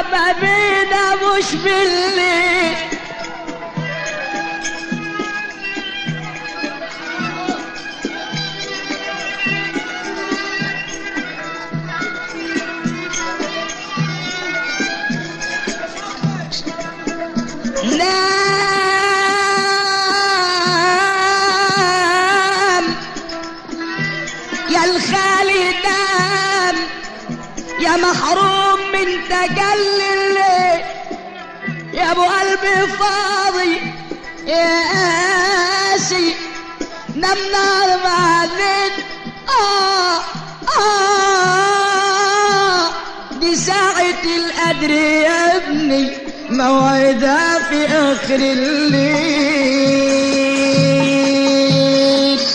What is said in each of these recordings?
ما بينا مش بالليل نام يا الخالي نام يا محروم من تجلي الليل يا ابو قلبي فاضي يا قاسي نام نار بعدين آه آه دي ساعة القدر يا ابني موعدها في آخر الليل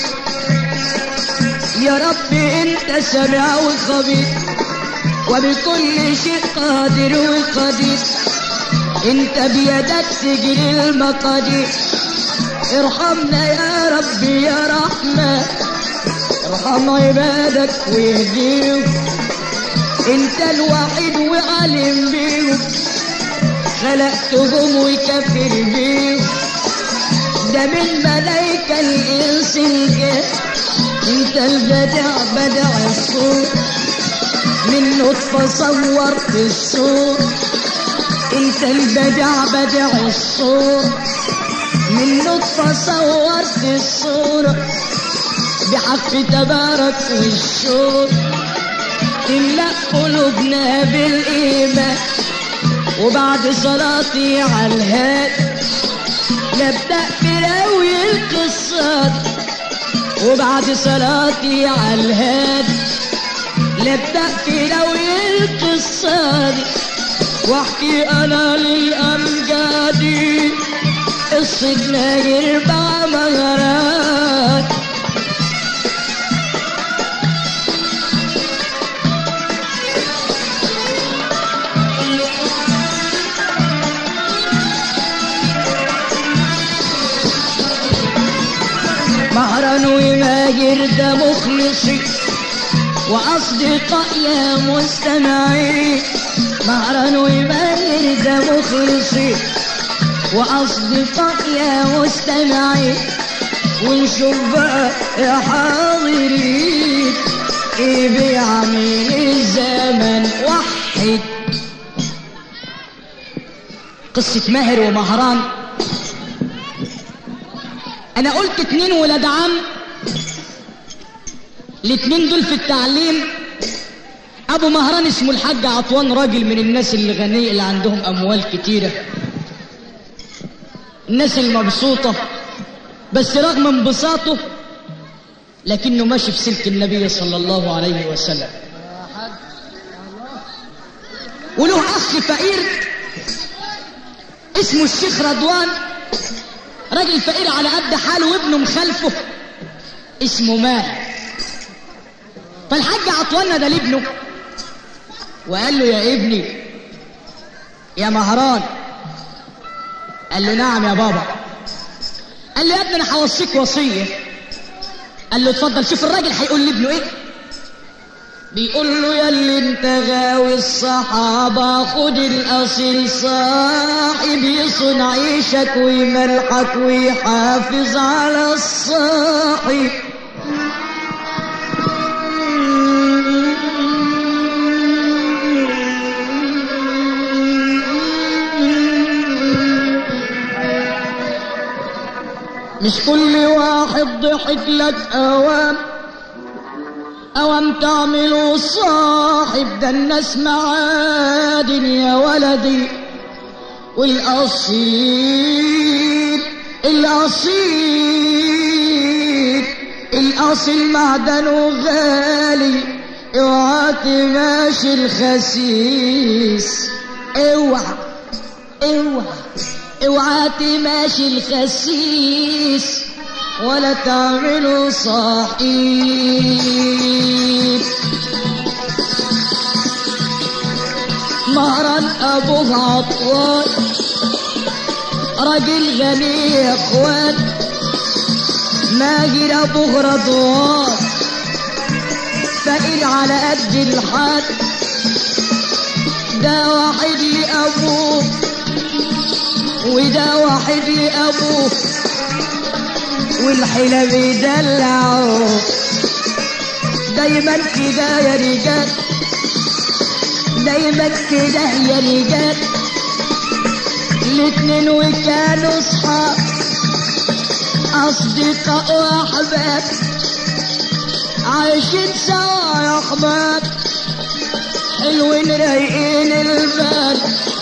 يا رب انت سميع وخبير وبكل شيء قادر وقدير انت بيدك تجري المقادير ارحمنا يا رب يا رحمة ارحم عبادك ويهديهم انت الوحيد وعالم بيهم خلقتهم وكفر بيهم ده من ملايكة الإنس الجاه انت البدع بدع الصوت من نطفة صورت الصوت انت البدع بدع الصوت من نطفة صورت الصورة بحق تبارك والشوق تملأ قلوبنا بالإيمان وبعد صلاتي على الهاد نبدأ براوي القصات وبعد صلاتي على الهاد نبدأ في راوي القصات واحكي انا للامجاد قصة ناجر مع مغرات مهرا وماجر ده مخلصي وأصدقاء يا مستمعين مهرا وماجر ده مخلصي وأصدقاء يا مستمعين ونشوف بقى يا حاضرين ايه بيعمل الزمن وحد قصة ماهر ومهران انا قلت اتنين ولاد عم الاتنين دول في التعليم ابو مهران اسمه الحاج عطوان راجل من الناس اللي غنية اللي عندهم اموال كتيرة الناس المبسوطة بس رغم انبساطه لكنه ماشي في سلك النبي صلى الله عليه وسلم وله اخ فقير اسمه الشيخ رضوان راجل فقير على قد حاله وابنه مخالفه اسمه ماهر فالحاج عطوانا ده لابنه وقال له يا ابني يا مهران قال له نعم يا بابا قال له يا ابني انا هوصيك وصيه قال له اتفضل شوف الراجل هيقول لابنه ايه بيقول له يا اللي انت غاوي الصحابة خد الأصيل صاحب يصون عيشك ويملحك ويحافظ على الصاحب مش كل واحد ضحك لك أوام أوام تعملوا صاحب ده الناس معادن يا ولدي والأصيل الأصيل الأصيل معدنه غالي اوعى تماشي الخسيس اوعى اوعى اوعى تماشي الخسيس ولا تعملوا صاحب مهرا ابوه عطوان راجل غني يا اخوان ماجر ابوه رضوان فقير على قد الحال ده واحد لأبوه وده واحد لأبوه والحلا بيدلعوه دايما كده يا رجال دايما كده يا رجال الاتنين وكانوا صحاب أصدقاء وأحباب عايشين سوا يا أحباب حلوين رايقين البال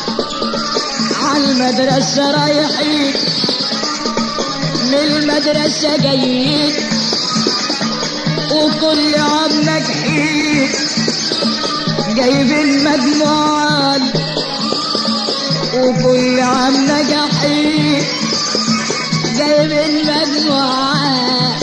عالمدرسة رايحين من المدرسة جايين وكل عام ناجحين جايبين مجموعات وكل عام ناجحين جايبين مجموعات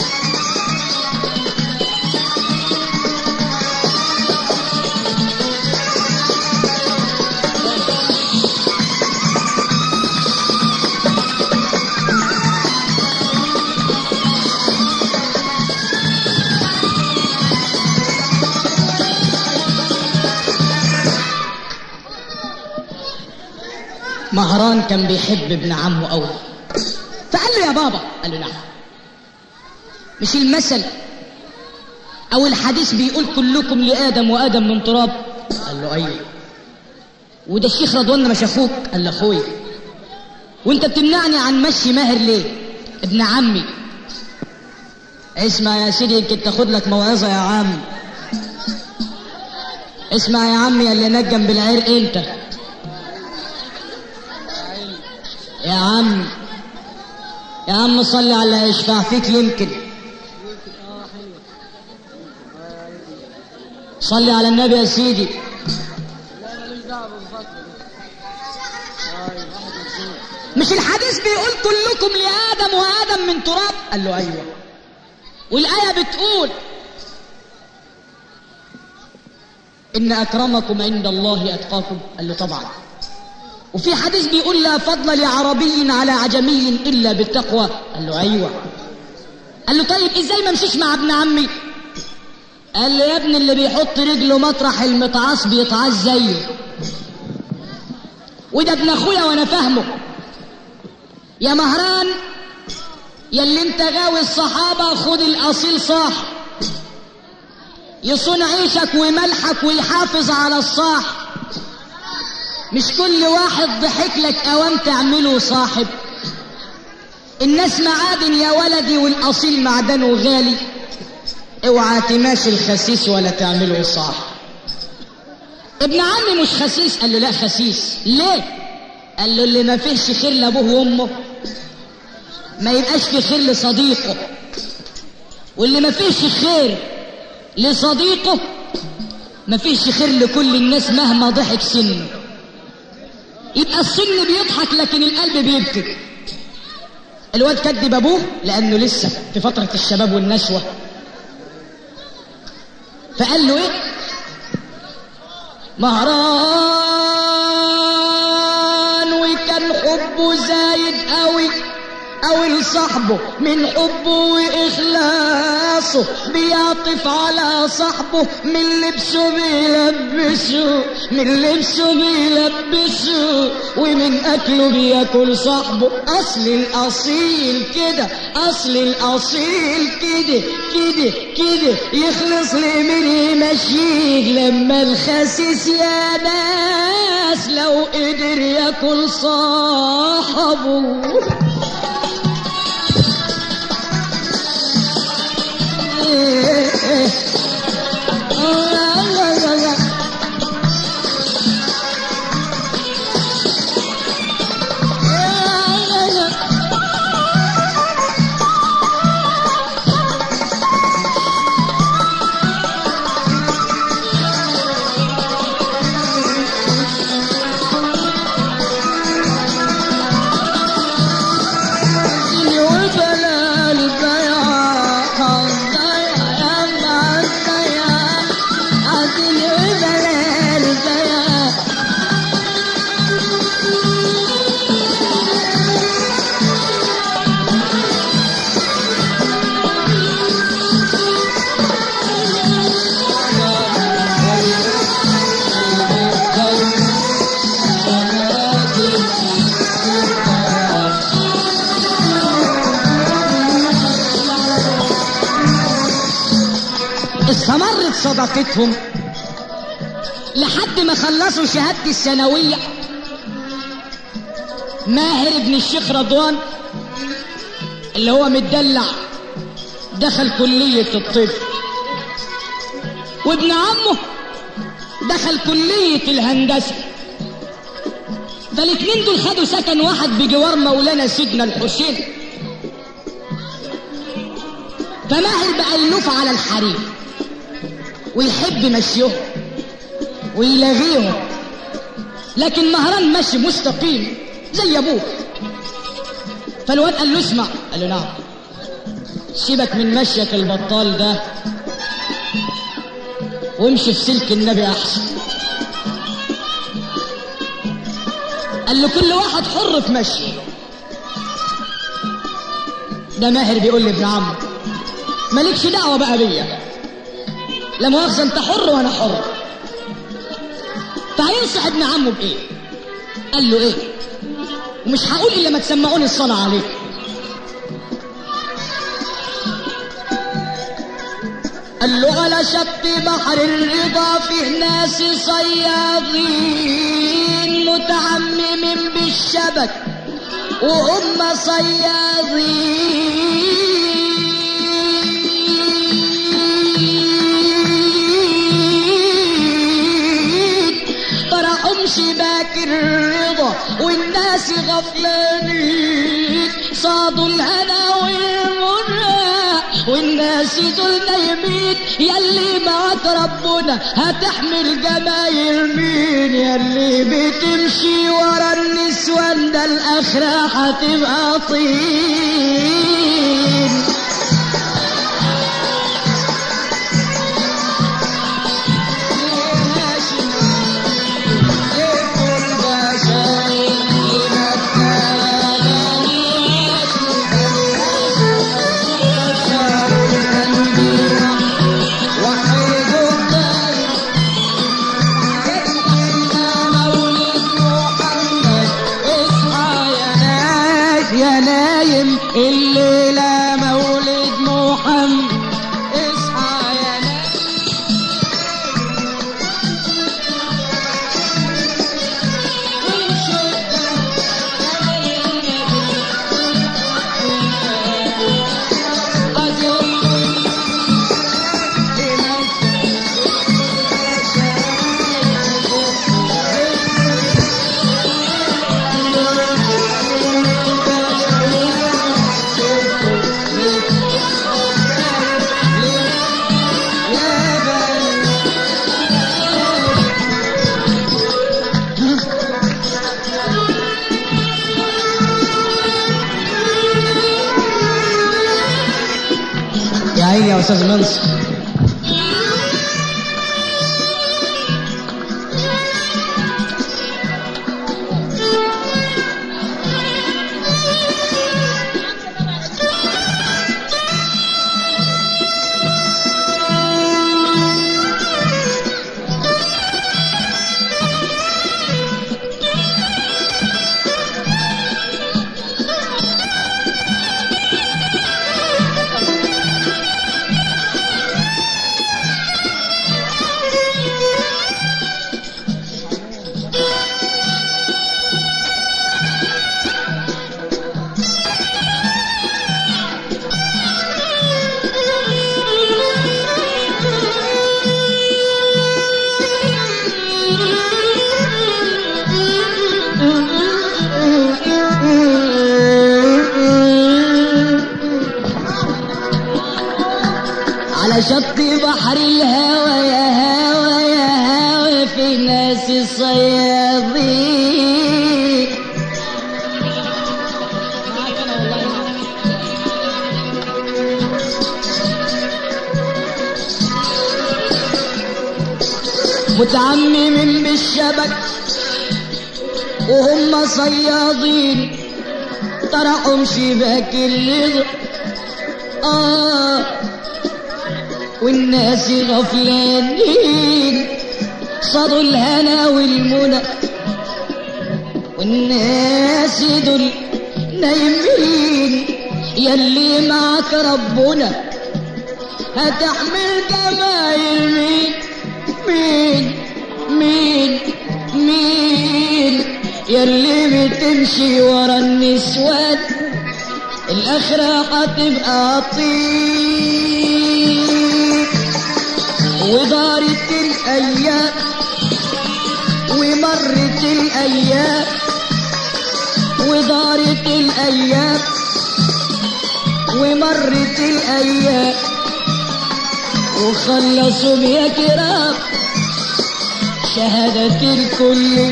مهران كان بيحب ابن عمه قوي فقال له يا بابا قال له نعم مش المثل او الحديث بيقول كلكم لادم وادم من تراب قال له ايوه وده الشيخ رضوان مش اخوك قال له اخويا وانت بتمنعني عن مشي ماهر ليه ابن عمي اسمع يا سيدي يمكن تاخد لك موعظه يا عم اسمع يا عمي اللي نجم بالعرق انت يا عم يا عم صلي على اللي هيشفع فيك يمكن صلي على النبي يا سيدي مش الحديث بيقول كلكم لآدم وآدم من تراب قال له أيوة والآية بتقول إن أكرمكم عند الله أتقاكم قال له طبعا وفي حديث بيقول لا فضل لعربي على عجمي إلا بالتقوى قال له أيوة قال له طيب إزاي ما امشيش مع ابن عمي قال له يا ابني اللي بيحط رجله مطرح المتعاص بيتعاص زيه وده ابن اخويا وانا فاهمه يا مهران يا اللي انت غاوي الصحابة خد الاصيل صاح يصون عيشك وملحك ويحافظ على الصاح مش كل واحد ضحك لك اوام تعمله صاحب الناس معادن يا ولدي والاصيل معدنه غالي اوعى تماشي الخسيس ولا تعمله صاحب ابن عمي مش خسيس قال له لا خسيس ليه قال له اللي ما فيهش خير لابوه وامه ما يبقاش في خير لصديقه واللي ما فيهش خير لصديقه ما فيهش خير لكل الناس مهما ضحك سنه يبقى السن بيضحك لكن القلب بيبكي الواد كذب ابوه لانه لسه في فتره الشباب والنشوه فقال له ايه مهران وكان حبه زايد قوي قوي لصاحبه من حبه واخلاصه بيعطف على صاحبه من لبسه بيلبسه من لبسه بيلبسه ومن اكله بياكل صاحبه اصل الاصيل كده اصل الاصيل كده كده كده يخلص لي من يمشيك لما الخسيس يا ناس لو قدر ياكل صاحبه صداقتهم لحد ما خلصوا شهادة الثانوية ماهر ابن الشيخ رضوان اللي هو متدلع دخل كلية الطب وابن عمه دخل كلية الهندسة فالاتنين دول خدوا سكن واحد بجوار مولانا سيدنا الحسين فماهر بقى يلوف على الحريم ويحب مشيهم ويلاغيهم لكن مهران ماشي مستقيم زي ابوه فالواد قال له اسمع قال له نعم سيبك من مشيك البطال ده وامشي في سلك النبي احسن قال له كل واحد حر في مشي ده ماهر بيقول لي ابن عمه مالكش دعوه بقى بيا لا مؤاخذه انت حر وانا حر فهينصح ابن عمه بايه قال له ايه ومش هقول الا ما تسمعوني الصلاه عليك قال له على شط بحر الرضا فيه ناس صيادين متعممين بالشبك وهم صيادين طرحهم شباك الرضا والناس غفلانين صادوا الهنا والمنى والناس دول نايمين يلي معاك ربنا هتحمل جمايل مين يلي بتمشي ورا النسوان ده الاخره هتبقى طين يا نايم الليلة مولد محمد اصحى يا نايم يا عيني يا استاذ منصر على شط بحر الهوى يا هوى يا هوى في ناس صيادين متعممين بالشبك وهم صيادين طرحهم شباك الرضا آه والناس غفلانين صادوا الهنا والمنى والناس دول نايمين يلي معك ربنا هتحمل جمايل مين مين مين مين يلي بتمشي ورا النسوان الآخرة هتبقى طيب ودارت الأيام ومرت الأيام ودارت الأيام ومرت الأيام وخلصوا يا كرام شهادة الكل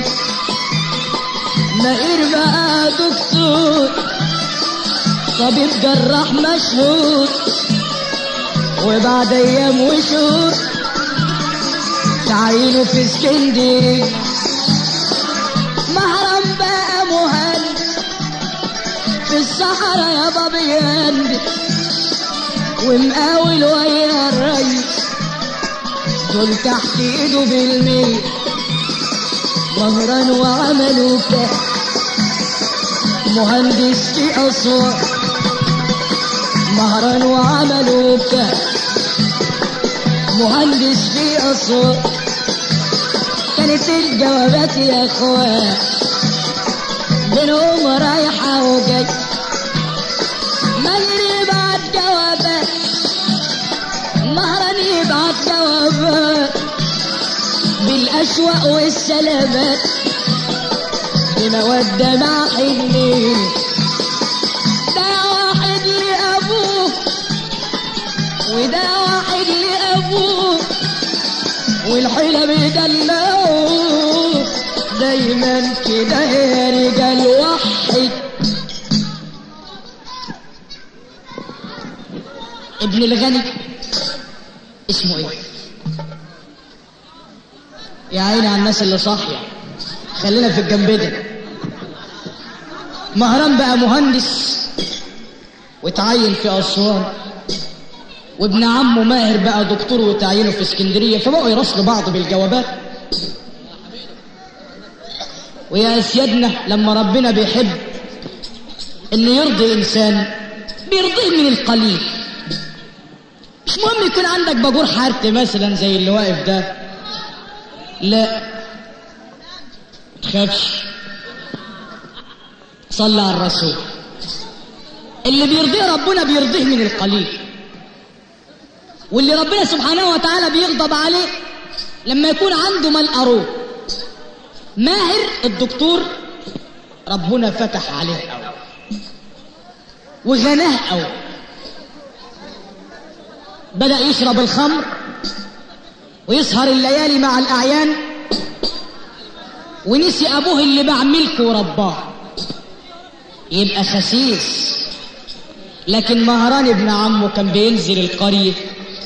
مقير بقى دكتور طبيب جراح مشهور وبعد ايام وشهور تعينه في اسكندريه مهرم بقى مهندس في الصحراء يا بابي يندس ومقاول ويا الريس دول تحت ايده بالمية مهرا وعملوا كده مهندس في أسوان مهرا وعملوا كده مهندس في أسوان كانت الجوابات يا اخوان منهم رايحة وجاي مغرب بعد جوابات مهرا يبعت جوابات بالأشواق والسلامات بمودة مع حنين ده واحد لأبوه وده واحد لأبوه والحيلة بيدلعوه دايما كده يا رجال وحد ابن الغني اسمه ايه يا عيني على الناس اللي صاحيه خلينا في الجنب ده مهران بقى مهندس وتعين في اسوان وابن عمه ماهر بقى دكتور وتعينه في اسكندريه فبقوا يراسلوا بعض بالجوابات ويا سيادنا لما ربنا بيحب ان يرضي انسان بيرضيه من القليل مش مهم يكون عندك باجور حارت مثلا زي اللي واقف ده لا تخافش صلى على الرسول اللي بيرضيه ربنا بيرضيه من القليل واللي ربنا سبحانه وتعالى بيغضب عليه لما يكون عنده مال أروه ماهر الدكتور ربنا فتح عليه أوي وغناه أوي بدأ يشرب الخمر ويسهر الليالي مع الأعيان ونسي أبوه اللي باع ملكه ورباه يبقى خسيس لكن مهران ابن عمه كان بينزل القرية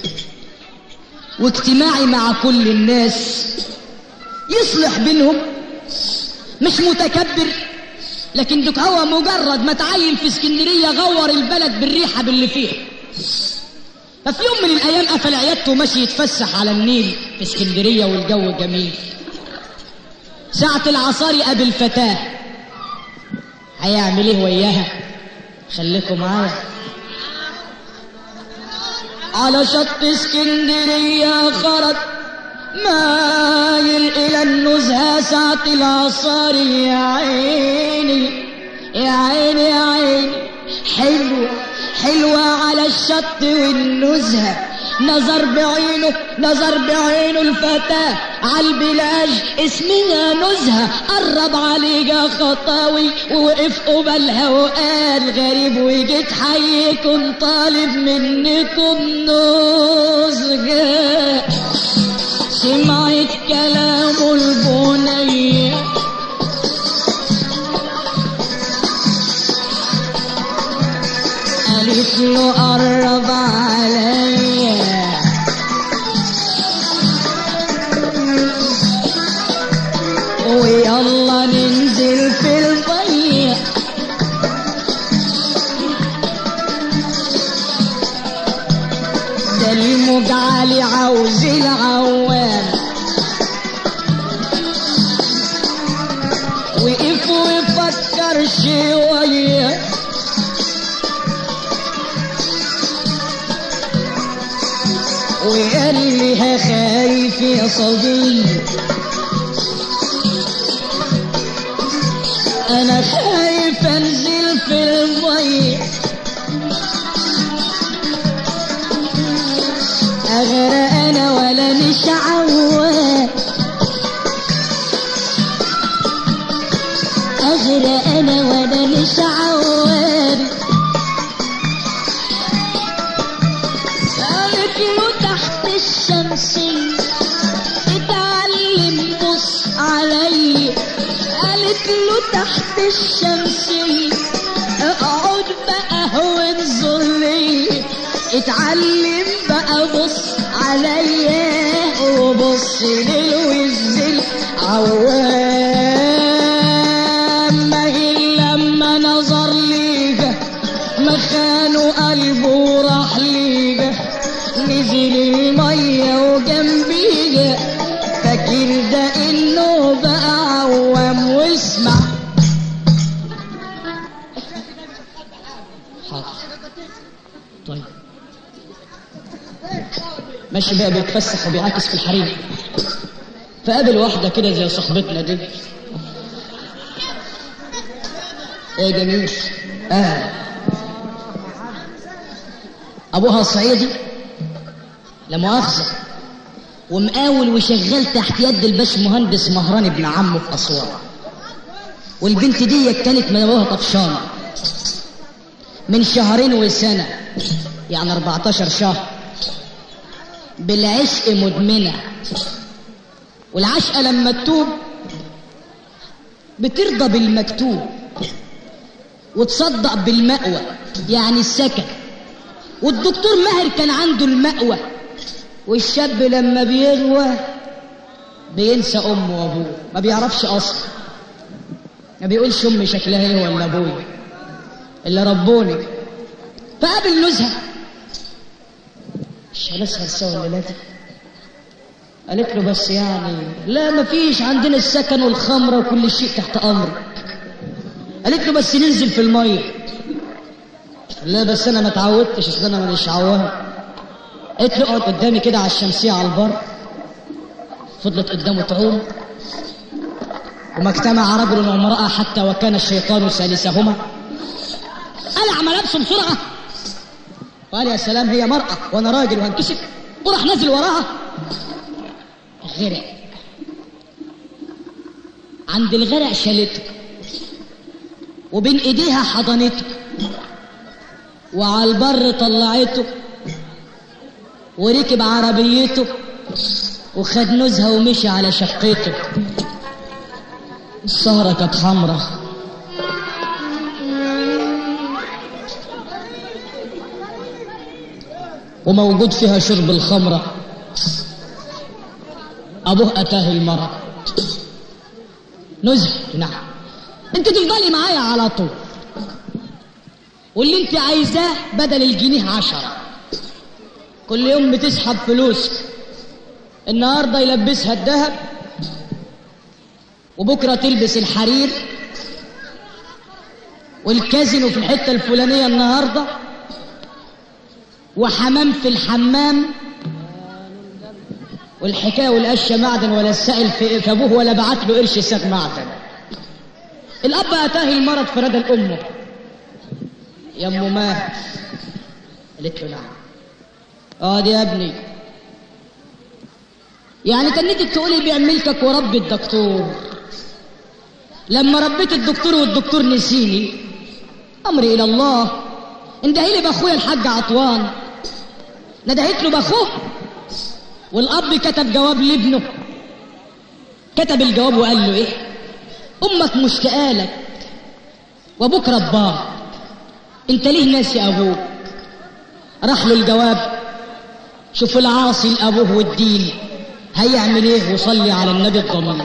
واجتماعي مع كل الناس يصلح بينهم مش متكبر لكن دك هو مجرد ما تعين في اسكندرية غور البلد بالريحة باللي فيها ففي يوم من الأيام قفل عيادته ومشي يتفسح على النيل في اسكندرية والجو جميل ساعة العصار يقابل فتاة هيعمل ايه وياها خليكم معايا على شط اسكندرية خرج مايل إلى النزهة ساعة العصار يا عيني يا عيني يا عيني حلوة حلوة على الشط والنزهة نظر بعينه نظر بعينه الفتاة عالبلاج اسمها نزهة قرب عليها خطاوي ووقف قبلها وقال غريب وجيت حيكم طالب منكم نزهة سمعت كلام البنية قالت له قرب عليا ويلا ننزل في المية ده المجعل عاوز العوام وقف وفكر شويه انا خايف يا صبي انا خايف انزل في الميه اغرق انا ولا مش عواد اغرق انا ولا مش عواد قالت له تحت الشمسية اتعلم بص علي قالت له تحت الشمسية اقعد بقى وانظر لي اتعلم بقى بص عليا وبص للوز العوام ما هي لما نظر ليها ما خانوا قلبه وراح ليها نزل المية وجنبيها فاكر ده انه بقى عوام واسمع حاضر طيب ماشي بقى بيتفسح وبيعاكس في الحريم فقابل واحدة كده زي صاحبتنا دي ايه جميل اه ابوها صعيدي لا مؤاخذة ومقاول وشغال تحت يد الباش مهندس مهران ابن عمه في اسوان والبنت دي كانت من ابوها طفشانة من شهرين وسنة يعني 14 شهر بالعشق مدمنة والعشقة لما تتوب بترضى بالمكتوب وتصدق بالمأوى يعني السكن والدكتور ماهر كان عنده المأوى والشاب لما بيغوى بينسى امه وابوه ما بيعرفش اصلا ما بيقولش امي شكلها ايه ولا ابويا اللي ربوني فقابل نزهه مش هنسهر سوا الليله دي قالت له بس يعني لا ما فيش عندنا السكن والخمره وكل شيء تحت امرك قالت له بس ننزل في الميه لا بس انا ما اتعودتش اصل انا مانيش عوام قالت له اقعد قدامي كده على الشمسيه على البر فضلت قدامه تعوم وما اجتمع رجل وامرأة حتى وكان الشيطان ثالثهما قلع ملابسه بسرعة قال يا سلام هي مرأة وانا راجل وهنكسب وراح نازل وراها غرق عند الغرق شالته وبين ايديها حضنته وعلى البر طلعته وركب عربيته وخد نزهة ومشي على شقيته السهرة كانت حمرة وموجود فيها شرب الخمرة أبوه أتاه المرض نزهة نعم انت تفضلي معايا على طول واللي انت عايزاه بدل الجنيه عشرة كل يوم بتسحب فلوس النهاردة يلبسها الذهب وبكرة تلبس الحرير والكازينو في الحتة الفلانية النهاردة وحمام في الحمام والحكاية والقشة معدن ولا السائل في في أبوه ولا بعت له قرش ساق معدن الأب أتاه المرض في ردى أمه يا أم ماهر قالت له نعم اه دي يا ابني يعني كان نيتك تقولي بيعملكك وربي الدكتور لما ربيت الدكتور والدكتور نسيني امري الى الله اندهي لي باخويا الحاج عطوان ندهت له باخوه والاب كتب جواب لابنه كتب الجواب وقال له ايه امك مشتاقه لك وابوك رباه انت ليه ناسي ابوك راح له الجواب شوف العاصي لابوه والدين هيعمل ايه وصلي على النبي الضمير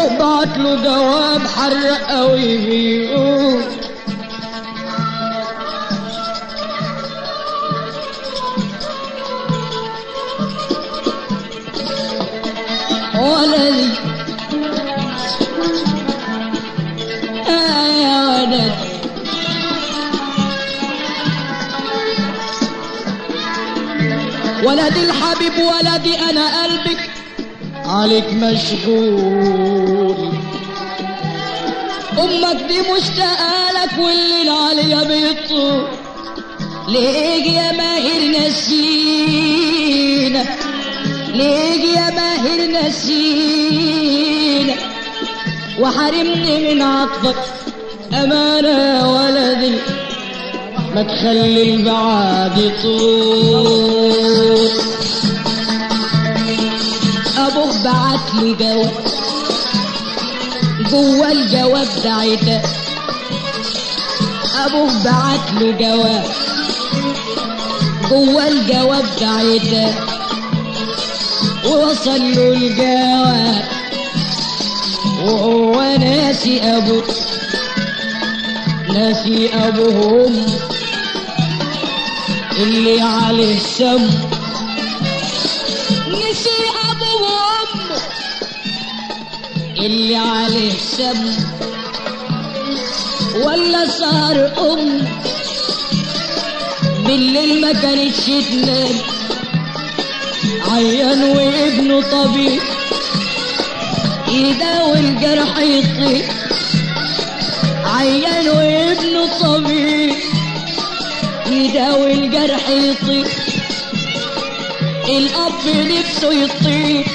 ابوه بعت له جواب حرق قوي بيقول ولدي آه يا ولدي ولدي الحبيب ولدي انا قلبك عليك مشغول امك دي مشتاقه لك والليل عليها بيطول ليك يا ماهر نسينا ليك يا ماهر نسينا وحرمني من عطفك امانه يا ولدي ما تخلي البعاد يطول ابوك بعت لي جواب جوا الجواب ده عتاب ابوك بعت له جواب جوا الجواب ده عتاب ووصل له الجواب وهو ناسي ابوه ناسي ابوهم اللي عليه السم نسي ابوه وامه اللي عليه السم ولا صار ام بالليل ما كانتش تنام عيان وابنه طبيب يداوي الجرح يطيب عيان وابنه طبيب يداوي الجرح يطيب الاب نفسه يطيب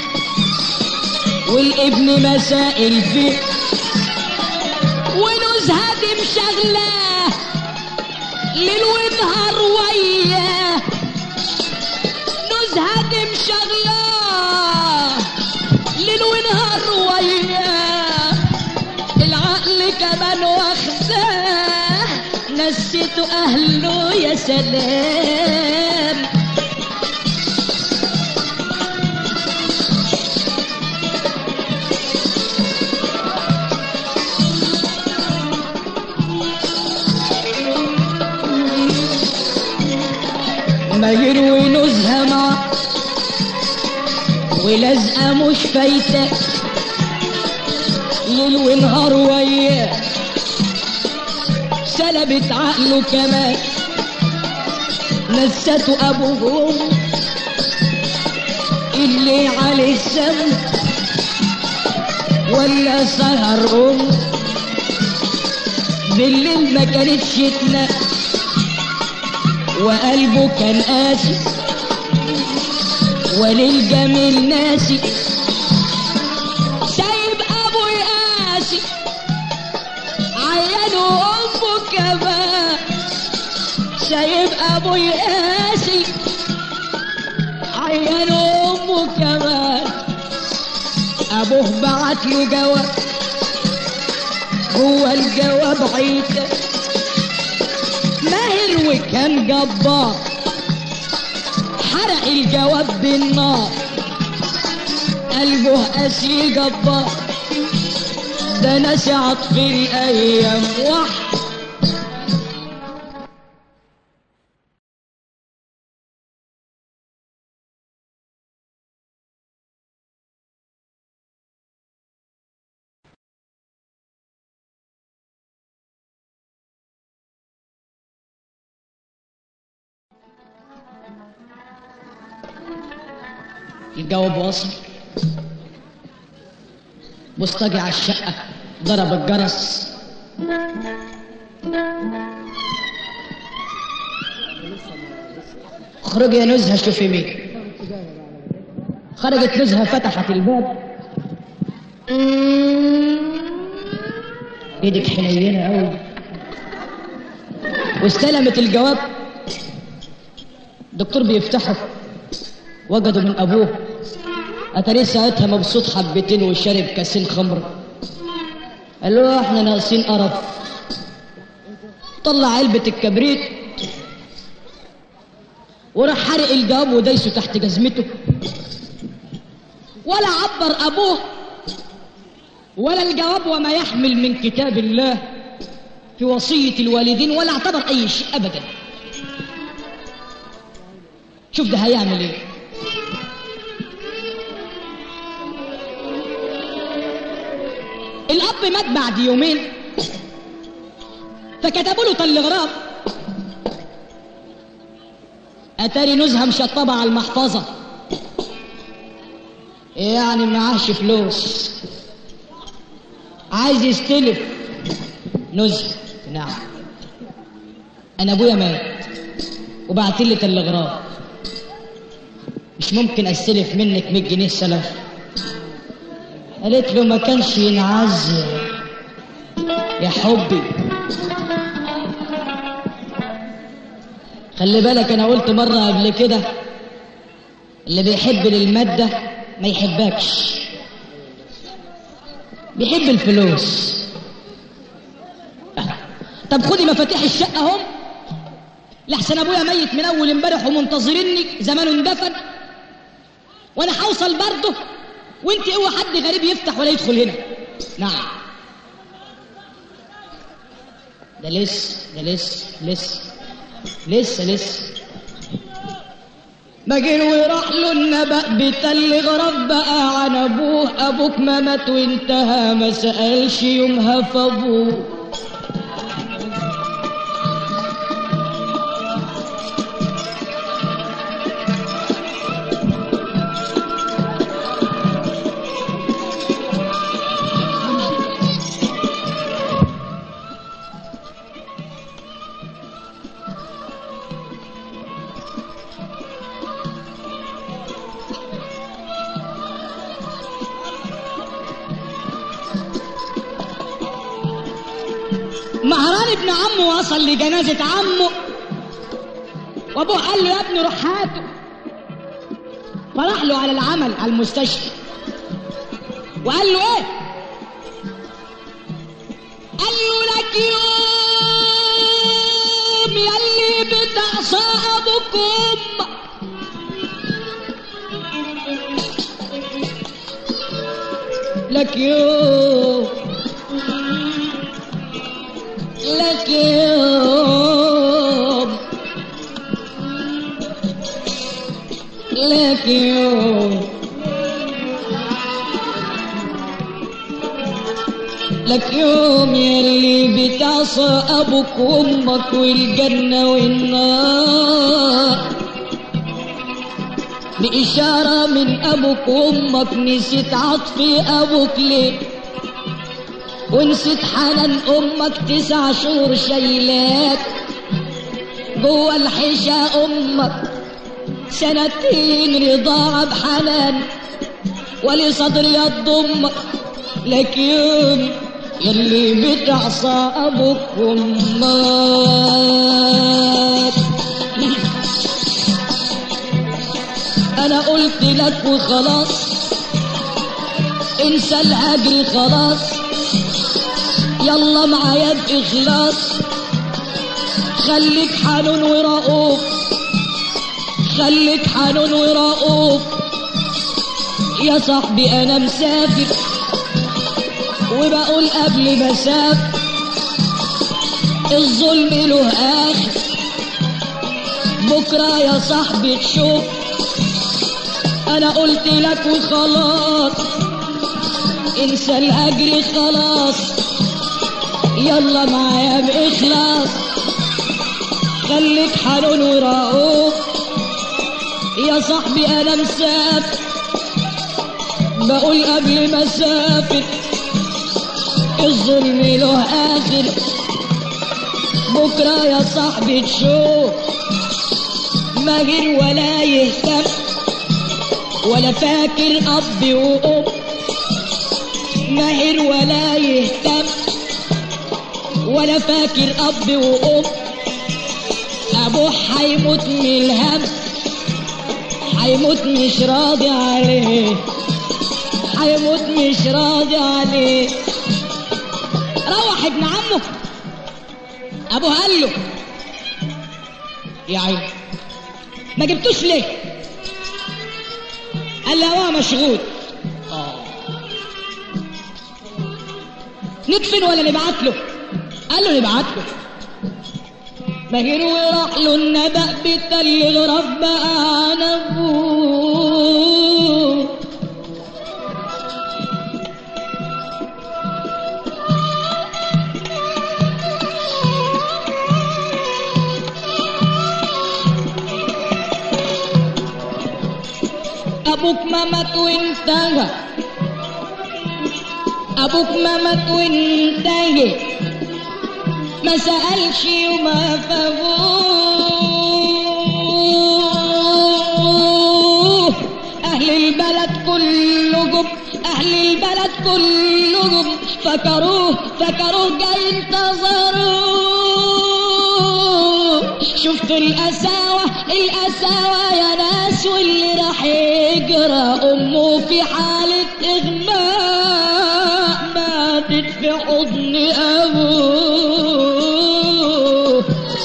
والابن مسائل فيه ونزهة دي مشغلاه ليل ونهار وياه نزهة دي مشغلاه ليل ونهار وياه العقل كمان واخداه نسيته اهله يا سلام ما يروي نزهة مع ولازقة مش فايتة ليل ونهار وياه سلبت عقله كمان نسته ابوهم اللي عليه السم ولا سهر ام بالليل ما كانتش تنام وقلبه كان قاسي وللجميل ناسي سايب ابو يقاسي عيان وامه كمان سايب ابو يقاسي عيان وامه كمان ابوه بعت له جواب جوه الجواب عيته ماهر وكان جبار حرق الجواب بالنار قلبه قاسي جبار ده ناسي عطف الايام وح الجواب واصل بوسطجي على الشقة ضرب الجرس اخرجي يا نزهة شوفي مين خرجت نزهة فتحت الباب ايدك حنينة قوي واستلمت الجواب الدكتور بيفتحه وجده من ابوه اتاريه ساعتها مبسوط حبتين وشارب كاسين خمر قال له احنا ناقصين قرف طلع علبة الكبريت وراح حرق الجواب ودايسه تحت جزمته ولا عبر ابوه ولا الجواب وما يحمل من كتاب الله في وصية الوالدين ولا اعتبر أي شيء أبدا شوف ده هيعمل ايه الأب مات بعد يومين فكتبوا له تلغراف أتاري نزهة مشطبة على المحفظة يعني معاش فلوس عايز يستلف نزهة نعم أنا أبويا مات وبعت لي تلغراف مش ممكن أستلف منك 100 جنيه سلف قالت له ما كانش ينعز يا حبي خلي بالك انا قلت مرة قبل كده اللي بيحب للمادة ما يحبكش بيحب الفلوس طب خدي مفاتيح الشقة هم لحسن ابويا ميت من اول امبارح ومنتظريني زمانه اندفن وانا هوصل برضه وانت اوعى حد غريب يفتح ولا يدخل هنا نعم ده لسه ده لسه لسه لسه لسه بجر وراح له النبأ بتل غرب بقى عن ابوه ابوك ما مات وانتهى ما سألش يومها فابوه مهران ابن عمه وصل لجنازة عمه وابوه قال له يا ابني روح هاته فراح له على العمل على المستشفى وقال له ايه قال له لك يوم يلي بتعصى ابوك وامك لك يوم لك يوم لك يوم لك يوم يلي بتعصى ابوك وامك والجنة والنار بإشارة من أبوك وأمك نسيت عطفي أبوك ليه ونسيت حنان امك تسع شهور شايلاك جوه الحشا امك سنتين رضاعة بحنان ولصدر يد امك لك يوم يلي بتعصى ابوك وامك انا قلت لك وخلاص انسى الاجر خلاص يلا معايا بإخلاص خليك حنون ورؤوف خليك حنون ورؤوف يا صاحبي أنا مسافر وبقول قبل ما اسافر الظلم له آخر بكرة يا صاحبي تشوف أنا قلت لك وخلاص انسى الأجر خلاص يلا معايا بإخلاص خليك حنون ورؤوف يا صاحبي أنا مسافر بقول قبل ما أسافر الظلم له آخر بكرة يا صاحبي تشوف ماهر ولا يهتم ولا فاكر أب وأم ماهر ولا يهتم ولا فاكر اب وام ابوه حيموت من الهم حيموت مش راضي عليه حيموت مش راضي عليه روح ابن عمه ابوه قال له يا عيني ما جبتوش ليه قال له هو مشغول ندفن ولا نبعت له قال له نبعت له بهر وراح له النبأ بالتلغراف بقى عن ابوه ابوك ما مات وانتهى ابوك ما مات وانتهى ما سألش وما فابوه اهل البلد كلهم اهل البلد كلهم فكروه فكروه جاي انتظروه شفتوا القساوة القساوة يا ناس واللي راح يجرى امه في حالة اغماء ماتت في حضن ابوه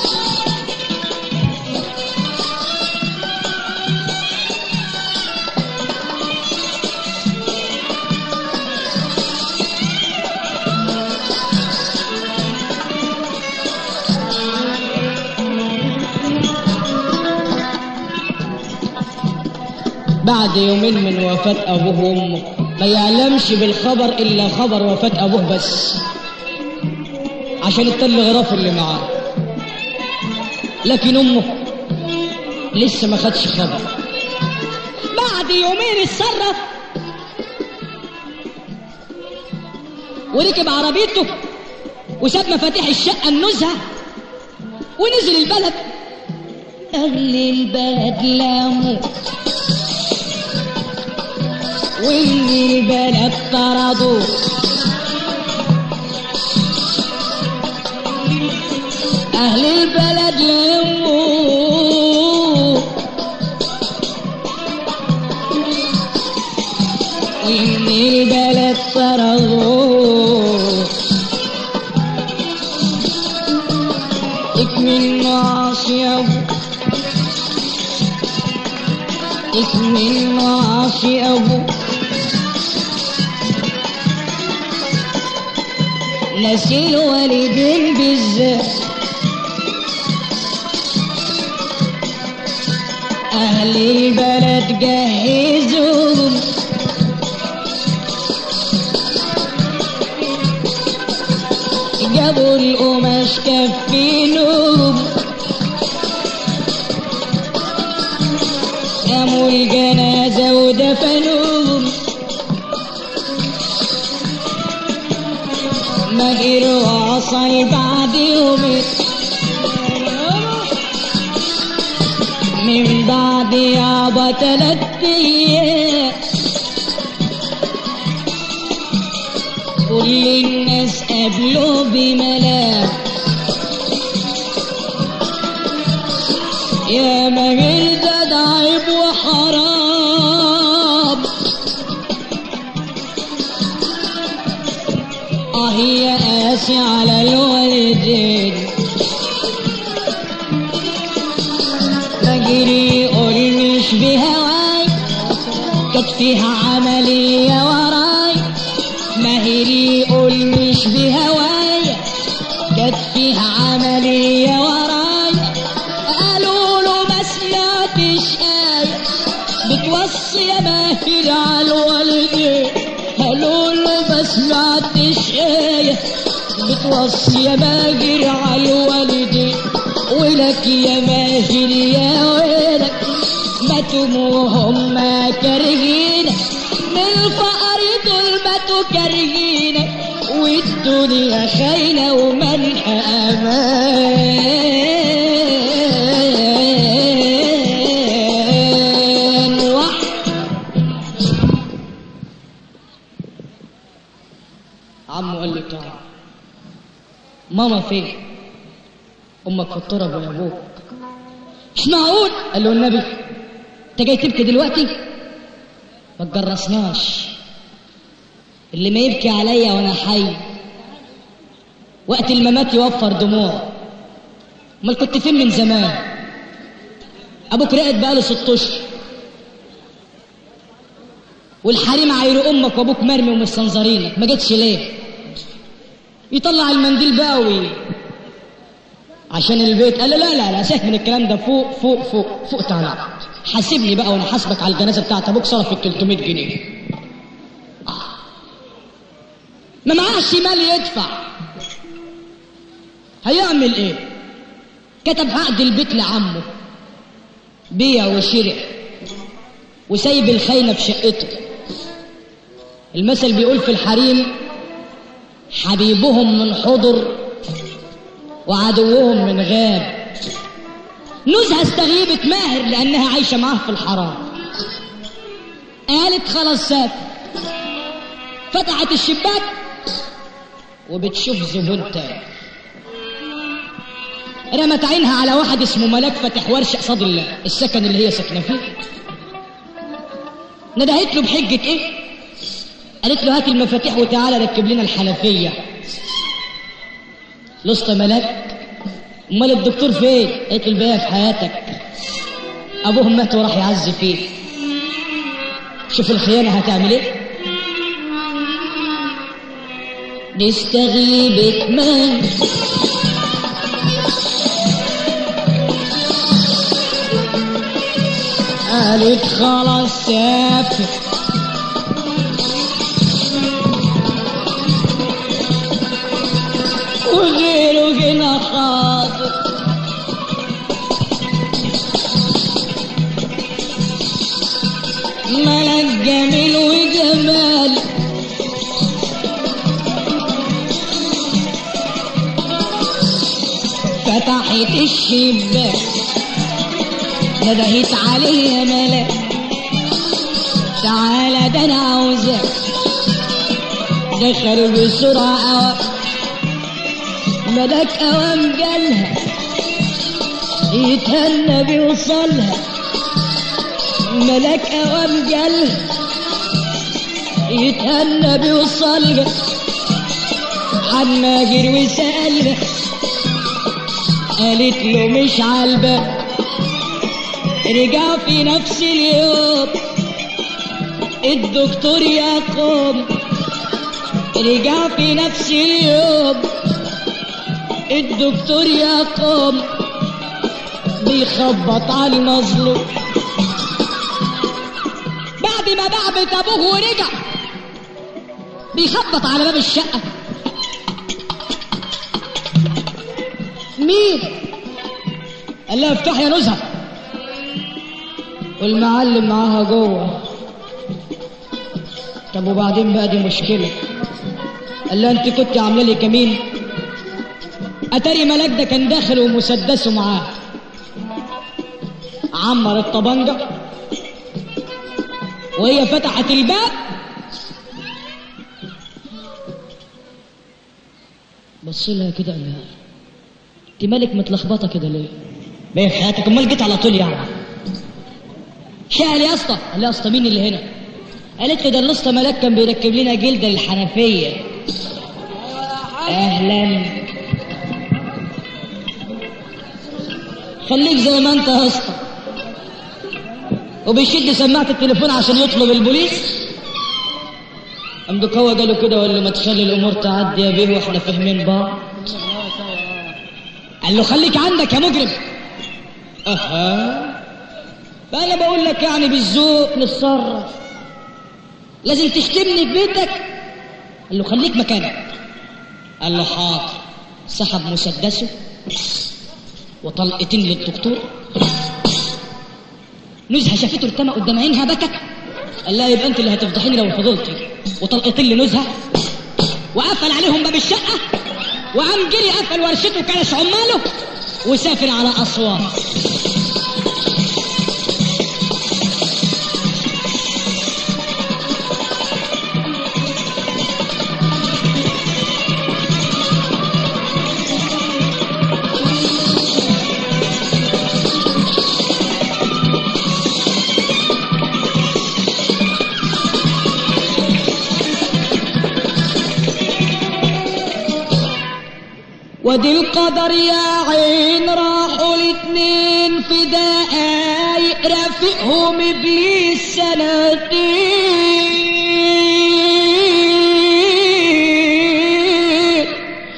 بعد يومين من وفاة أبوه وأمه ما يعلمش بالخبر إلا خبر وفاة أبوه بس عشان التلغراف اللي معاه لكن أمه لسه ما خدش خبر بعد يومين اتصرف وركب عربيته وساب مفاتيح الشقة النزهة ونزل البلد أهل البلد لاموا واللي البلد طردوا أهل البلد لموا واللي البلد طردوا اكمل معاصي أبو اكمل معاصي أبو نسي الوالدين بالذات أهل البلد جهزوهم جابوا القماش كفينهم قاموا الجنازة ودفنوهم مهر وصل بعد يومين من بعد يابا تلات ايام كل الناس قابلوا بملاك يا مهر ده ده عيب وحرام اه يا قاسي على الوالدين فجري يقول مش بهواي كانت فيها عملية وراي ماهري يقول مش بهواي كانت فيها عملية وراي قالوا له ما سمعتش آية بتوصي يا ماهر على الوالدين قالوا له ما سمعتش آية بتوصي يا ماهر على الوالدين ولك يا ماهر يا ولك ماتوا وهم كارهينك من الفقر دول ماتوا كارهينك والدنيا خاينة ومنحى أمان واحد عمو قال لي تعال ماما فين امك في التراب ويا ابوك مش معقول قال له النبي انت جاي تبكي دلوقتي ما تجرسناش اللي ما يبكي عليا وانا حي وقت الممات يوفر دموع امال كنت فين من زمان ابوك رقد بقاله ست اشهر والحريم عايروا امك وابوك مرمي ومستنظرينك ما جيتش ليه يطلع المنديل بقى وي عشان البيت قال له لا لا لا سيبك من الكلام ده فوق فوق فوق فوق تعالى حاسبني بقى وانا حاسبك على الجنازه بتاعت ابوك صرف ال 300 جنيه آه. ما معاش مال يدفع هيعمل ايه كتب عقد البيت لعمه بيع وشرع وسايب الخاينه في شقته المثل بيقول في الحريم حبيبهم من حضر وعدوهم من غاب نزهة استغيبت ماهر لأنها عايشة معاه في الحرام قالت خلاص سافر فتحت الشباك وبتشوف زبون تاني رمت عينها على واحد اسمه ملاك فاتح ورشة قصاد الله السكن اللي هي ساكنة فيه ندهت له بحجة ايه قالت له هات المفاتيح وتعالى ركب لنا الحنفية لسط ملاك امال الدكتور فين قالت له الباقي في حياتك ابوه مات وراح يعز فيه شوف الخيانة هتعمل ايه نستغيبك من قالت خلاص سافر وغيره هنا خاطر ملك جميل وجمال فتحت الشباك ندهت عليه يا ملاك تعالى ده انا عاوزك دخل بسرعة أوام ملاك أوام جالها يتهنى بيوصلها ملاك أوام جالها يتهنى بيوصلها عالماجر وسألها قالت له مش عالباب رجع في نفس اليوم الدكتور يقوم رجع في نفس اليوم الدكتور يقوم بيخبط على المظلوم بعد ما بعبت ابوه ورجع بيخبط على باب الشقه مين قال لها افتح يا نزهه والمعلم معاها جوه طب وبعدين بقى دي مشكله قال لها انت كنت عامله لي كمين اتاري ملاك ده كان داخل ومسدسه معاه عمر الطبنجه وهي فتحت الباب بص لها كده قال لها انت مالك متلخبطه كده ليه؟ باين في حياتك امال جيت على طول يعني شاهل يا اسطى قال لها يا اسطى مين اللي هنا؟ قالت لي ده الاسطى ملاك كان بيركب لنا جلده للحنفيه اهلا خليك زي ما انت يا اسطى وبيشد سماعه التليفون عشان يطلب البوليس امدك هو قال له كده ولا ما تخلي الامور تعدي يا بيه واحنا فاهمين بعض قال له خليك عندك يا مجرم اها فانا بقول لك يعني بالذوق نتصرف لازم تشتمني في بيتك قال له خليك مكانك قال له حاضر سحب مسدسه وطلقتين للدكتور نزهه شافته ارتمى قدام عينها بكت قال لها يبقى انت اللي هتفضحيني لو فضلتي وطلقتين لنزهه وقفل عليهم باب الشقه وقام جري قفل ورشته كانش عماله وسافر على اسوان ودي القدر يا عين راحوا الاتنين في دقايق رافقهم ابليس سنتين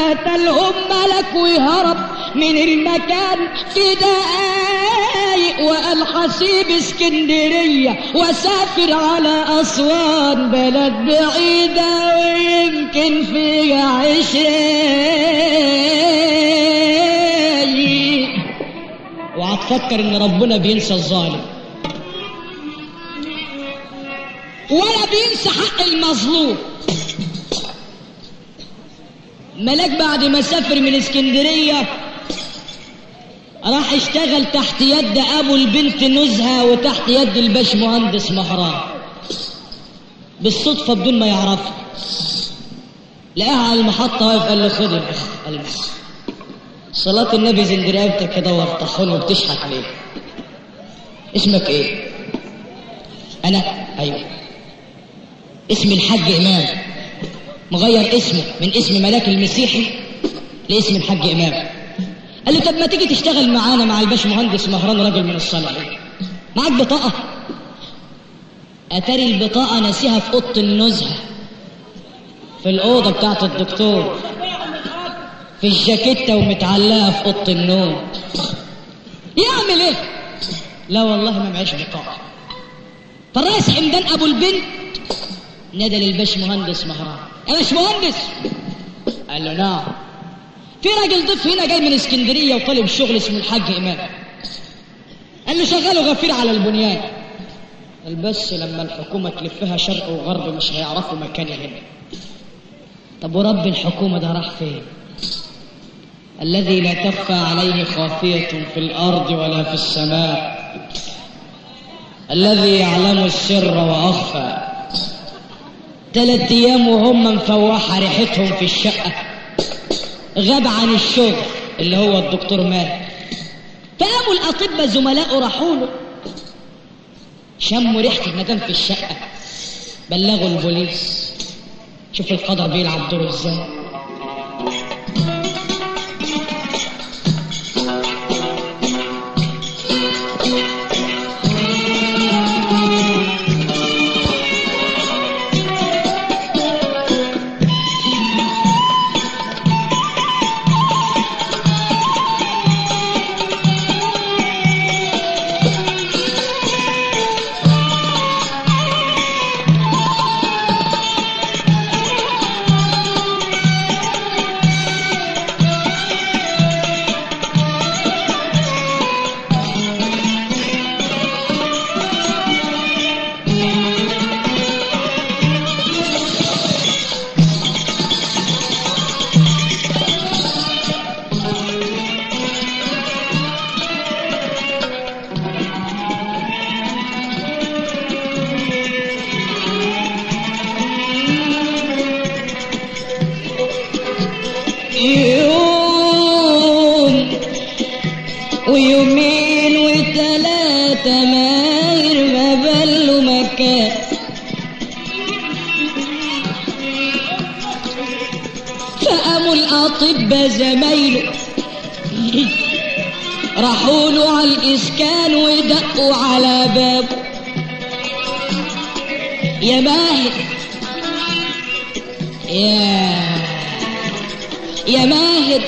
قتلهم ملك وهرب من المكان في دقايق وقال حسيب اسكندرية وسافر على أسوان بلد بعيدة ويمكن فيها عشرين وهتفكر ان ربنا بينسى الظالم ولا بينسى حق المظلوم ملاك بعد ما سافر من اسكندرية راح اشتغل تحت يد ابو البنت نزهة وتحت يد الباش مهندس مهران بالصدفة بدون ما يعرفها لقاها على المحطة واقف قال له خد يا اخ قال له صلاة النبي زند رقبتك كده ورطحون وبتشحت ليه اسمك ايه انا ايوه اسمي الحاج امام مغير اسمه من اسم ملاك المسيحي لاسم الحاج امام قال له طب ما تيجي تشتغل معانا مع الباش مهندس مهران راجل من الصالحين معاك بطاقه اتاري البطاقه ناسيها في اوضه النزهه في الاوضه بتاعت الدكتور في الجاكيته ومتعلقه في اوضه النوم يعمل ايه لا والله ما معيش بطاقه فالرئيس حمدان ابو البنت نادى للباش مهندس مهران يا باش مهندس قال له نعم في راجل ضيف هنا جاي من اسكندريه وطالب شغل اسمه الحاج امام قال له شغله غفير على البنيان قال بس لما الحكومه تلفها شرق وغرب مش هيعرفوا مكاني هنا طب ورب الحكومه ده راح فين الذي لا تخفى عليه خافيه في الارض ولا في السماء الذي يعلم السر واخفى ثلاث ايام وهم مفوحه ريحتهم في الشقه غاب عن الشغل اللي هو الدكتور مات فقاموا الاطباء زملائه راحوا له شموا ريحه المدام في الشقه بلغوا البوليس شوف القدر بيلعب دوره ازاي يوم ويومين وثلاثة ماير ما بلوا مكان فقاموا الأطباء زمايله راحوا له على الإسكان ودقوا على بابه يا ماهر يا يا ماهر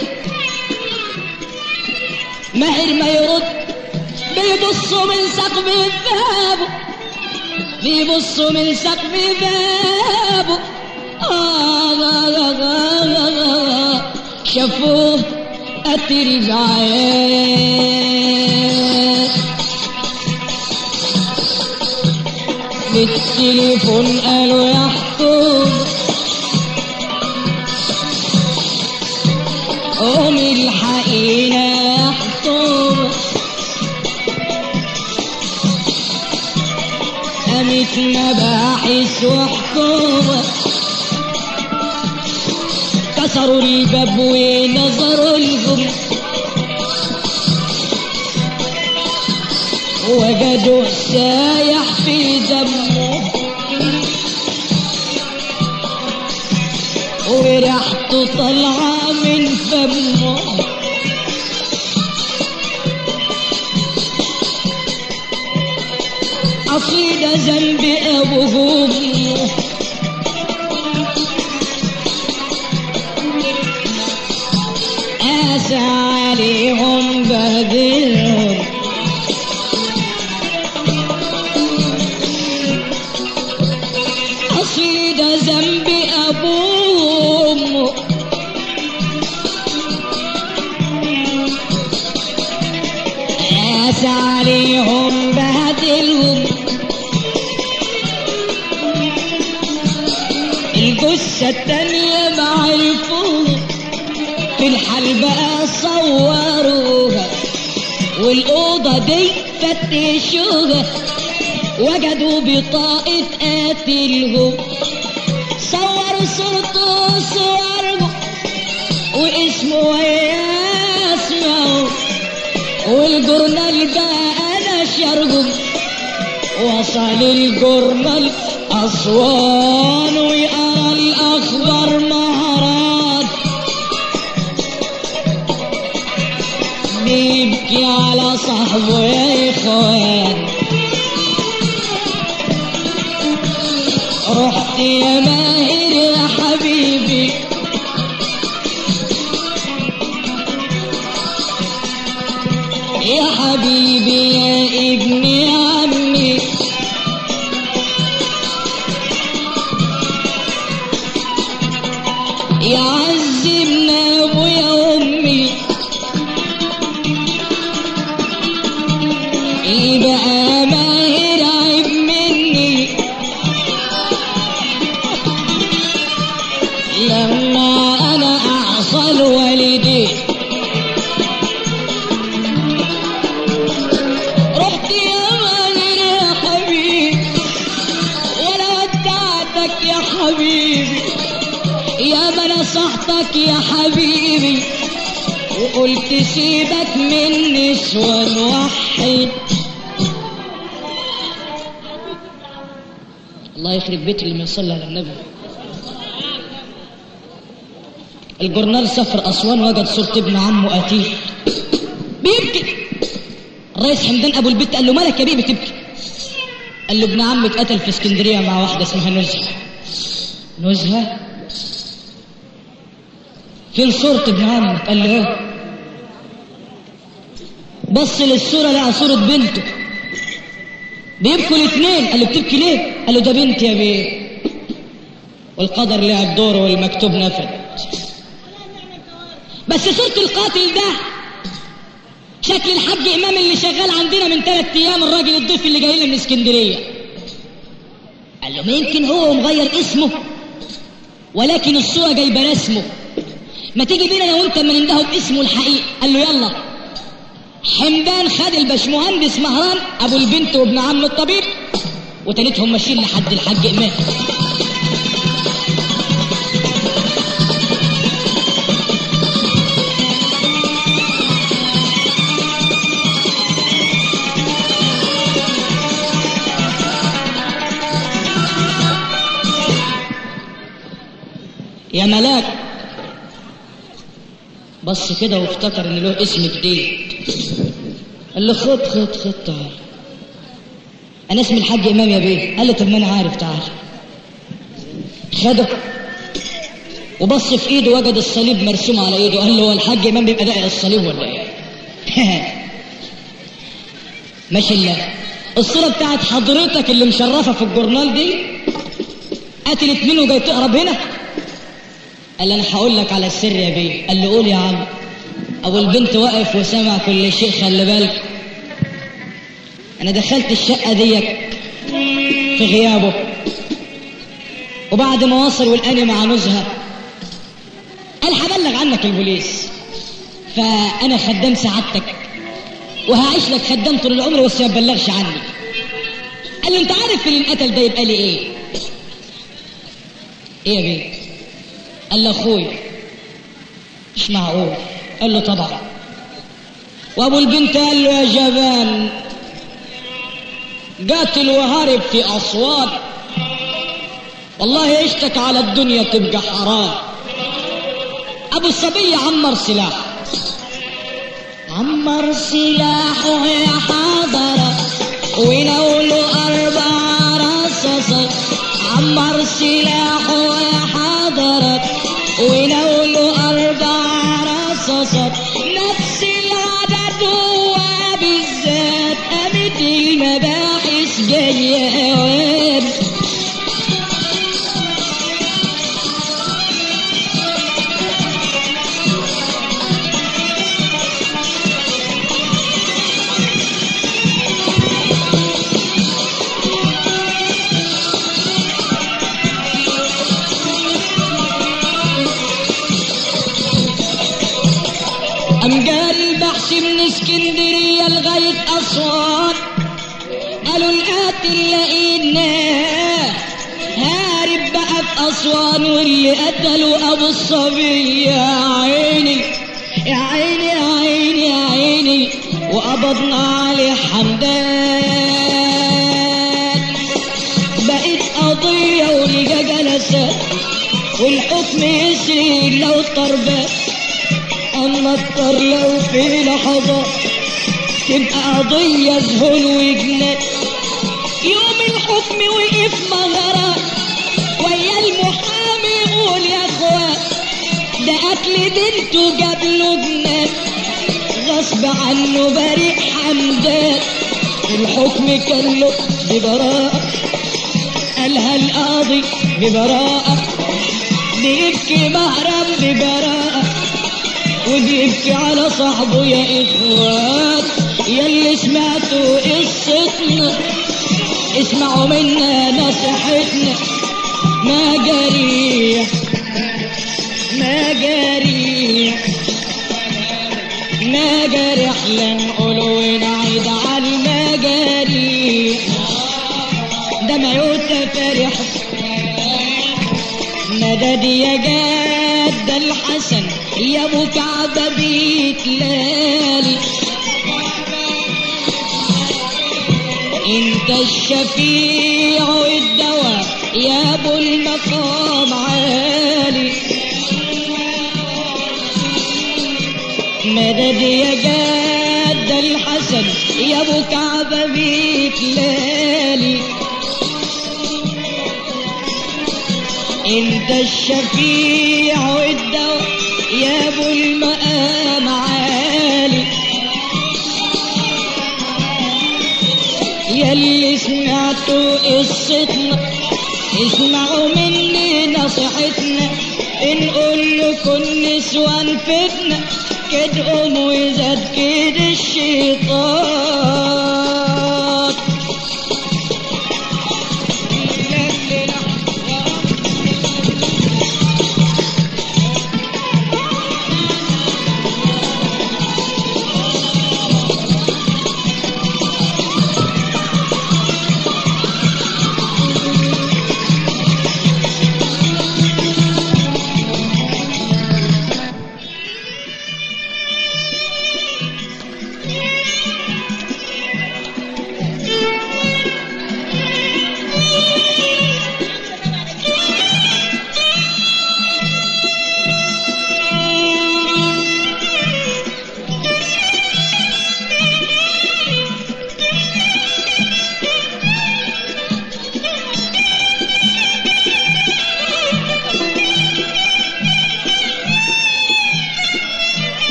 ماهر ما يرد بيبصوا من سقف بابه بيبصوا من سقف بابه آه آه آه آه آه آه شافوه قتل العيال بالتليفون قالوا يا حكومه قوم الحقينا يا حكومة قامت مباحث وحكومة كسروا الباب ونظروا لهم وجدوا سايح في دمه وريحته طالعة من فمه أصيد ذنب أبوه قاس عليهم بهدلهم أصلي ده ذنب أبوهم قاس عليهم بهدلهم الجثة التانية ما عرفوها في الحال بقى صوروها والأوضة دي فتشوها وجدوا بطاقة قاتلهم صوروا صورته وصورهم واسمه ويا اسمه والجورنال ده انا شرهم وصل الجورنال أسوان ويقرا الأخبار مهرات بيبكي على صاحبه يا إخوان رحت يا ماهر يا حبيبي يا حبيبي يا ابن عمي يا عز ابن ابويا وامي يبقى ماهر عيب مني لما انا اعصى والدي رحت يا ماهر يا حبيبي ولا ودعتك يا حبيبي يا ما نصحتك يا حبيبي وقلت سيبك من نسوان وحد الله يخرب بيت اللي ما يصلي على النبي الجورنال سافر اسوان وجد صورة ابن عمه قتيل بيبكي الرئيس حمدان ابو البيت قال له مالك يا بيه بتبكي قال له ابن عمي اتقتل في اسكندريه مع واحده اسمها نزهه نزهه فين صورة ابن عمك قال له ايه بص للصورة لقى صورة بنته بيبكوا الاثنين قال له بتبكي ليه قال له ده بنتي يا بيه والقدر لعب دوره والمكتوب نفذ بس صورة القاتل ده شكل الحاج امام اللي شغال عندنا من ثلاث ايام الراجل الضيف اللي جاي لنا من اسكندريه قال له ما يمكن هو مغير اسمه ولكن الصوره جايبه رسمه ما تيجي بينا انا وانت ما ننده باسمه الحقيقي قال له يلا حمدان خد الباشمهندس مهران ابو البنت وابن عم الطبيب وتالتهم ماشيين لحد الحاج امام يا ملاك بص كده وافتكر ان له اسم جديد قال له خد خد خد تعال انا اسمي الحاج امام يا بيه قال له طب ما انا عارف تعال خده وبص في ايده وجد الصليب مرسوم على ايده قال له هو الحاج امام بيبقى داقق الصليب ولا ايه ماشي الله الصوره بتاعت حضرتك اللي مشرفه في الجورنال دي قتلت مين وجاي تهرب هنا قال له انا هقول لك على السر يا بيه قال له قول يا عم ابو البنت واقف وسمع كل شيء خلي بالك انا دخلت الشقه ديت في غيابه وبعد ما وصل والاني مع نزهه قال هبلغ عنك البوليس فانا خدام سعادتك وهعيش لك خدام طول العمر بس ما تبلغش عني قال له انت عارف اللي انقتل ده يبقى لي ايه ايه يا بيه قال له اخويا مش معقول قال له طبعا وابو البنت قال له يا جبان قاتل وهرب في اسوان والله عشتك على الدنيا تبقى حرام ابو الصبي عمر سلاح عمر سلاحه يا حضرة ونولوا أربع رصاصات عمر سلاحه يا حضرة ونولوا أربع رصاصات جيان قام جال البحث من اسكندرية لغاية أسوان قالوا القاتل لقيناه هارب بقى في أسوان واللي قتلوا أبو الصبي يا عيني يا عيني يا عيني يا عيني وقبضنا عليه حمدان بقت قضية ولقى جلسات والحكم يسري لو طربات أما الطر لو في لحظة تبقى قضية ذهول وجنان يوم الحكم وقف مغرى ويا المحامي يقول يا اخوان ده قتل بنته جاب له جنان غصب عنه بريء حمدان الحكم كان له ببراءة قالها القاضي ببراءة بيبكي مهرم ببراءة وبيبكي على صاحبه يا اخوات يلي سمعتوا قصتنا اسمعوا منا نصيحتنا ما جريح ما جريح ما جريح لنقول ونعيد على المجاريح ده ما يتفرح مدد يا جد الحسن يا ابو كعبة بيتلالي انت الشفيع والدواء يا ابو المقام عالي مدد يا جد الحسن يا ابو كعبة بيتلالي انت الشفيع والدواء يا ابو المقام عالي يلي سمعتوا قصتنا اسمعوا مني نصيحتنا نقول لكم نسوان فتنة كده قوم وزاد كده الشيطان